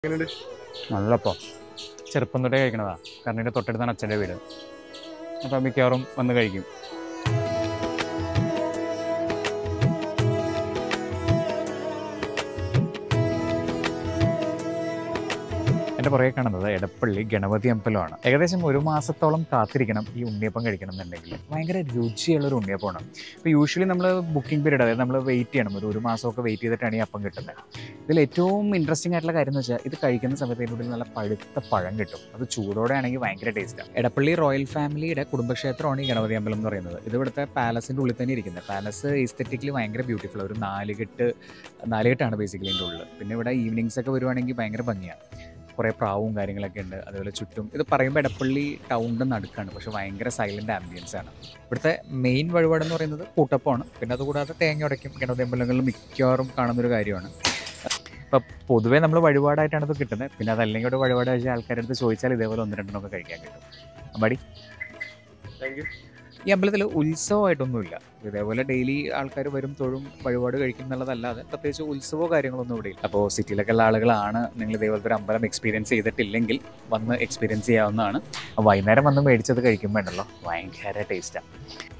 എങ്ങനെയുണ്ട് നല്ലപ്പം ചെറുപ്പം തൊട്ടേ കഴിക്കണതാ കാരണം എൻ്റെ തൊട്ടടുത്താണ് അച്ഛൻ്റെ വീട് അപ്പം മിക്കവാറും വന്ന് കഴിക്കും എൻ്റെ പുറകെ കാണുന്നത് എടപ്പള്ളി ഗണപതി അമ്പലമാണ് ഏകദേശം ഒരു മാസത്തോളം കാത്തിരിക്കണം ഈ ഉണ്ണിയപ്പം കഴിക്കണം എന്നുണ്ടെങ്കിൽ ഭയങ്കര രുചിയുള്ളൊരു ഉണ്ണിയപ്പമാണ് ഇപ്പോൾ യൂഷ്വലി നമ്മൾ ബുക്കിംഗ് പീരീഡ് അതായത് നമ്മൾ വെയിറ്റ് ചെയ്യണം ഒരു ഒരു മാസമൊക്കെ വെയിറ്റ് ചെയ്തിട്ടാണ് ഈ അപ്പം കിട്ടുന്നത് ഇതിൽ ഏറ്റവും ഇൻട്രസ്റ്റിംഗ് ആയിട്ടുള്ള കാര്യം എന്ന് വെച്ചാൽ ഇത് കഴിക്കുന്ന സമയത്ത് ഇതിനുള്ളിൽ നല്ല പഴുത്ത പഴം കിട്ടും അത് ചൂടോടെ ആണെങ്കിൽ ഭയങ്കര ടേസ്റ്റാണ് എടപ്പള്ളി റോയൽ ഫാമിലിയുടെ കുടുംബക്ഷേത്രമാണ് ഈ ഗണപതി അമ്പലം എന്ന് പറയുന്നത് ഇത് ഇവിടുത്തെ പാലസിൻ്റെ ഉള്ളിൽ തന്നെ ഇരിക്കുന്നത് പാലസ് ഈസ്തെറ്റിക്കലി ഭയങ്കര ബ്യൂട്ടിഫുൾ ഒരു നാലുകെട്ട് നാലുകെട്ടാണ് ബേസിക്കലി ഇതിൻ്റെ ഉള്ളിൽ പിന്നെ ഇവിടെ ഈവനിങ്സ് ഒക്കെ വരുവാണെങ്കിൽ ഭയങ്കര ഭംഗിയാണ് കുറേ പ്രാവും കാര്യങ്ങളൊക്കെ ഉണ്ട് അതുപോലെ ചുറ്റും ഇത് പറയുമ്പോൾ എടപ്പള്ളി ടൗണിൻ്റെ നടുക്കാണ് പക്ഷെ ഭയങ്കര സൈലൻ്റ് ആംബിയൻസ് ആണ് ഇവിടുത്തെ മെയിൻ വഴിപാട് എന്ന് പറയുന്നത് കൂട്ടപ്പമാണ് പിന്നെ അതുകൂടാതെ തേങ്ങ ഉടയ്ക്കും ഗണപതി അമ്പലങ്ങളിൽ മിക്കവാറും കാണുന്നൊരു കാര്യമാണ് ഇപ്പം പൊതുവേ നമ്മൾ വഴിപാടായിട്ടാണ് ഇത് കിട്ടുന്നത് പിന്നെ അതല്ലെങ്കിൽ ഒരു വഴിപാട് വെച്ചാൽ ആൾക്കാരുടെ അടുത്ത് ചോദിച്ചാൽ ഇതേപോലെ ഒന്ന് രണ്ടെണ്ണമൊക്കെ കഴിക്കാൻ കിട്ടും അമ്പാടി താങ്ക് യു ഈ അമ്പലത്തിൽ ഉത്സവമായിട്ടൊന്നുമില്ല ഇതേപോലെ ഡെയിലി ആൾക്കാർ വരും തൊഴും വഴിപാട് കഴിക്കും എന്നുള്ളതല്ലാതെ പ്രത്യേകിച്ച് ഉത്സവമോ കാര്യങ്ങളൊന്നും ഇവിടെ ഇല്ല അപ്പോൾ സിറ്റിയിലൊക്കെ ഉള്ള ആളുകളാണ് നിങ്ങൾ ഇതേപോലത്തെ ഒരു അമ്പലം എക്സ്പീരിയൻസ് ചെയ്തിട്ടില്ലെങ്കിൽ വന്ന് എക്സ്പീരിയൻസ് ചെയ്യാവുന്നതാണ് വൈകുന്നേരം വന്ന് മേടിച്ചത് കഴിക്കുമ്പോൾ ഉണ്ടല്ലോ ഭയങ്കര ടേസ്റ്റാണ്